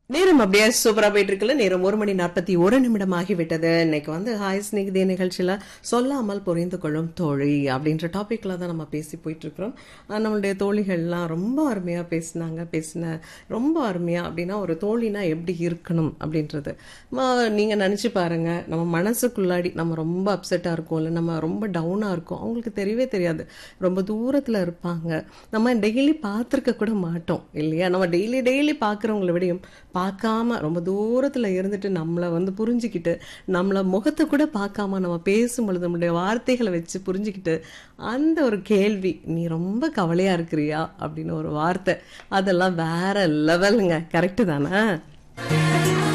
நேரம் அப்படியே சூப்பரா போயிட்டு இருக்குல்ல நேரம் ஒரு மணி நாற்பத்தி ஒரு நிமிடம் ஆகிவிட்டது இன்னைக்கு வந்து ஹாய் ஸ்னிகிதே நிகழ்ச்சியில சொல்லாமல் புரிந்து கொள்ளும் தோழி அப்படின்ற டாபிக்ல தான் நம்ம பேசி போயிட்டு இருக்கிறோம் அஹ் நம்மளுடைய தோழிகள்லாம் ரொம்ப அருமையா பேசினாங்க பேசின ரொம்ப அருமையா அப்படின்னா ஒரு தோழினா எப்படி இருக்கணும் அப்படின்றது ம- நீங்க நினைச்சு பாருங்க நம்ம மனசுக்குள்ளாடி நம்ம ரொம்ப அப்செட்டா இருக்கோம் இல்லை நம்ம ரொம்ப டவுனா இருக்கோம் அவங்களுக்கு தெரியவே தெரியாது ரொம்ப தூரத்துல இருப்பாங்க நம்ம டெய்லி பார்த்துருக்க கூட மாட்டோம் இல்லையா நம்ம டெய்லி டெய்லி பார்க்குறவங்கள விடையும் பார்க்காம ரொம்ப தூரத்துல இருந்துட்டு நம்மளை வந்து புரிஞ்சுக்கிட்டு நம்மளை முகத்தை கூட பார்க்காம நம்ம பேசும் பொழுது நம்மளுடைய வார்த்தைகளை வச்சு புரிஞ்சுக்கிட்டு அந்த ஒரு கேள்வி நீ ரொம்ப கவலையா இருக்கிறியா அப்படின்னு ஒரு வார்த்தை அதெல்லாம் வேற லெவலுங்க கரெக்டு தானே